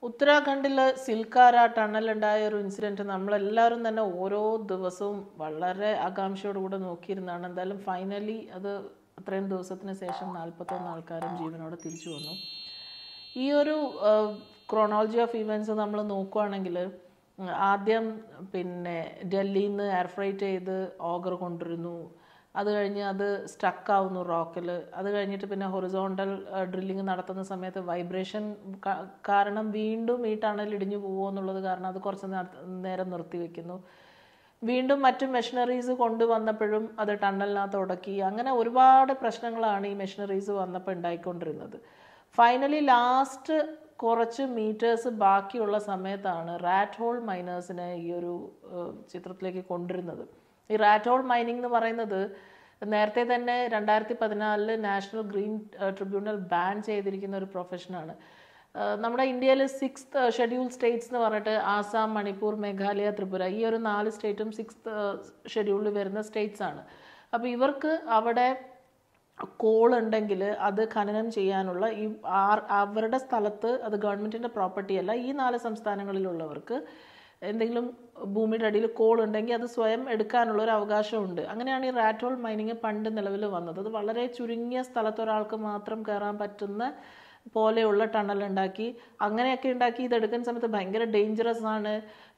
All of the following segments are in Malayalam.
ഉത്തരാഖണ്ഡിൽ സിൽക്കാര ടണലുണ്ടായ ഒരു ഇൻസിഡൻറ്റ് നമ്മളെല്ലാവരും തന്നെ ഓരോ ദിവസവും വളരെ ആകാംക്ഷയോടുകൂടെ നോക്കിയിരുന്നതാണ് എന്തായാലും ഫൈനലി അത് അത്രയും ദിവസത്തിന് ശേഷം നാൽപ്പത്തൊന്ന് ആൾക്കാരും ജീവനോടെ തിരിച്ചു വന്നു ഈ ഒരു ക്രോണോളജി ഓഫ് ഇവൻറ്റ്സ് നമ്മൾ നോക്കുവാണെങ്കിൽ ആദ്യം പിന്നെ ഡൽഹിയിൽ നിന്ന് എയർ ഫ്രൈറ്റ് ചെയ്ത് ഓഗർ കൊണ്ടുവരുന്നു അത് കഴിഞ്ഞ് അത് സ്റ്റക്ക് ആവുന്നു റോക്കിൽ അത് കഴിഞ്ഞിട്ട് പിന്നെ ഹൊറിസോണ്ടൽ ഡ്രില്ലിങ് നടത്തുന്ന സമയത്ത് വൈബ്രേഷൻ കാരണം വീണ്ടും ഈ ടണൽ ഇടിഞ്ഞു പോകുമോ എന്നുള്ളത് കാരണം അത് കുറച്ച് നേര- നേരം നിർത്തി വെക്കുന്നു വീണ്ടും മറ്റു മെഷീനറീസ് കൊണ്ടുവന്നപ്പോഴും അത് ടണലിനകത്ത് ഉടക്കി അങ്ങനെ ഒരുപാട് പ്രശ്നങ്ങളാണ് ഈ മെഷീനറീസ് വന്നപ്പോൾ ഉണ്ടായിക്കൊണ്ടിരുന്നത് ഫൈനലി ലാസ്റ്റ് കുറച്ച് മീറ്റേഴ്സ് ബാക്കിയുള്ള സമയത്താണ് റാറ്റ് ഹോൾ മൈനേഴ്സിനെ ഈ ഒരു ഏഹ്, ചിത്രത്തിലേക്ക് കൊണ്ടുവരുന്നത് ഈ റാറ്റ് ഹോൾ മൈനിങ് എന്ന് പറയുന്നത് നേരത്തെ തന്നെ രണ്ടായിരത്തി പതിനാലില് നാഷണൽ ഗ്രീൻ ട്രിബ്യൂണൽ ബാൻ ചെയ്തിരിക്കുന്ന ഒരു പ്രൊഫഷനാണ് ഏഹ് നമ്മുടെ ഇന്ത്യയിൽ സിക്സ്ത് ഷെഡ്യൂൾ സ്റ്റേറ്റ്സ് എന്ന് പറഞ്ഞിട്ട് ആസാം മണിപ്പൂർ മേഘാലയ ത്രിപുര ഈ ഒരു നാല് സ്റ്റേറ്റും സിക്സ്ത് ഷെഡ്യൂളിൽ വരുന്ന സ്റ്റേറ്റ്സ് ആണ് അപ്പോൾ ഇവർക്ക് അവിടെ കോൾ ഉണ്ടെങ്കിൽ അത് ഖനനം ചെയ്യാനുള്ള ഈ ആർ- അവരുടെ സ്ഥലത്ത് അത് ഗവൺമെൻറ്റിൻ്റെ പ്രോപ്പർട്ടി അല്ല ഈ നാല് സംസ്ഥാനങ്ങളിലുള്ളവർക്ക് എന്തെങ്കിലും ഭൂമിയുടെ അടിയിൽ കോൾ ഉണ്ടെങ്കിൽ അത് സ്വയം എടുക്കാനുള്ള ഒരു അവകാശമുണ്ട് അങ്ങനെയാണ് ഈ റാറ്റ് ഹോൾ മൈനിങ് പണ്ട് നിലവിൽ വന്നത് അത് വളരെ ചുരുങ്ങിയ സ്ഥലത്ത് ഒരാൾക്ക് മാത്രം കയറാൻ പറ്റുന്ന പോലെയുള്ള ടണൽ ഉണ്ടാക്കി അങ്ങനെയൊക്കെ ഉണ്ടാക്കി ഇതെടുക്കുന്ന സമയത്ത് ഭയങ്കര ഡേഞ്ചറസ് ആണ്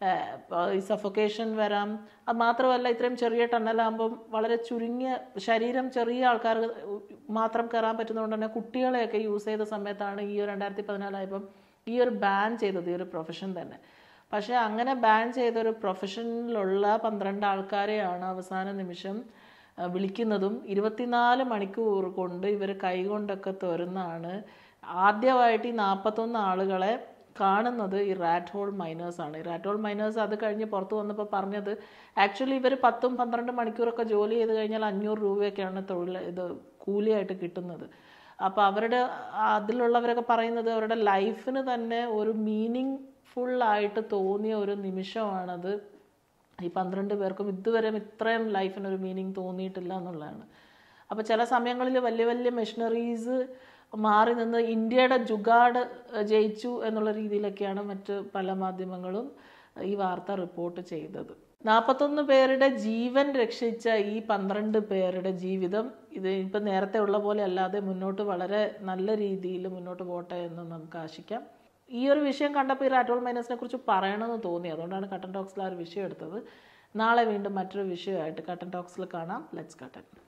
ഈ സഫൊക്കേഷൻ വരാം അത് മാത്രമല്ല ഇത്രയും ചെറിയ ടണലാകുമ്പം വളരെ ചുരുങ്ങിയ ശരീരം ചെറിയ ആൾക്കാർ മാത്രം കയറാൻ പറ്റുന്നതുകൊണ്ട് തന്നെ കുട്ടികളെയൊക്കെ യൂസ് ചെയ്ത സമയത്താണ് ഈ ഒരു രണ്ടായിരത്തി പതിനാലായപ്പം ഈ ഒരു ബാൻ ചെയ്തത് ഈ ഒരു പ്രൊഫഷൻ തന്നെ പക്ഷേ അങ്ങനെ ബാൻ ചെയ്ത ഒരു പ്രൊഫഷനിലുള്ള പന്ത്രണ്ട് ആൾക്കാരെയാണ് അവസാന നിമിഷം ആ, വിളിക്കുന്നതും ഇരുപത്തിനാല് മണിക്കൂർ കൊണ്ട് ഇവർ കൈകൊണ്ടൊക്കെ തുറന്നാണ് ആദ്യമായിട്ട് ഈ നാൽപ്പത്തൊന്ന് ആളുകളെ കാണുന്നത് ഈ റാറ്റ് ഹോൾ മൈനേഴ്സ് ആണ് ഈ റാറ്റ് ഹോൾ മൈനേഴ്സ് അത് കഴിഞ്ഞ് പുറത്ത് വന്നപ്പോൾ പറഞ്ഞത് ആക്ച്വലി ഇവർ പത്തും പന്ത്രണ്ട് മണിക്കൂറൊക്കെ ജോലി ചെയ്ത് കഴിഞ്ഞാൽ അഞ്ഞൂറ് രൂപയൊക്കെയാണ് തൊഴിൽ ഇത് കൂലിയായിട്ട് കിട്ടുന്നത് അപ്പോൾ അവരുടെ അതിലുള്ളവരൊക്കെ പറയുന്നത് അവരുടെ ലൈഫിന് തന്നെ ഒരു മീനിങ് ഫുള്ളായിട്ട് തോന്നിയ ഒരു നിമിഷമാണത് ഈ പന്ത്രണ്ട് പേർക്കും ഇതുവരെ ഇത്രയും ലൈഫിനൊരു മീനിങ് തോന്നിയിട്ടില്ല എന്നുള്ളതാണ് അപ്പോൾ ചില സമയങ്ങളിൽ വലിയ വലിയ മെഷീനറീസ് മാറി നിന്ന് ഇന്ത്യയുടെ ജുഗാഡ് ജയിച്ചു എന്നുള്ള രീതിയിലൊക്കെയാണ് മറ്റ് പല മാധ്യമങ്ങളും ഈ വാർത്ത റിപ്പോർട്ട് ചെയ്തത് നാൽപ്പത്തൊന്ന് പേരുടെ ജീവൻ രക്ഷിച്ച ഈ പന്ത്രണ്ട് പേരുടെ ജീവിതം ഇത് ഇപ്പം നേരത്തെ ഉള്ള പോലെ അല്ലാതെ മുന്നോട്ട് വളരെ നല്ല രീതിയിൽ മുന്നോട്ട് പോട്ടെ എന്ന് നമുക്ക് ആശിക്കാം ഈ ഒരു വിഷയം കണ്ടപ്പോൾ ഈ റാറ്റോൾ മൈനസിനെ കുറിച്ച് പറയണമെന്ന് തോന്നി അതുകൊണ്ടാണ് കട്ടൻ ടോക്സിൽ ആ ഒരു വിഷയം എടുത്തത് നാളെ വീണ്ടും മറ്റൊരു വിഷയമായിട്ട് കട്ടൻ ടോക്സിൽ കാണാം ലെറ്റ്സ് കട്ടൻ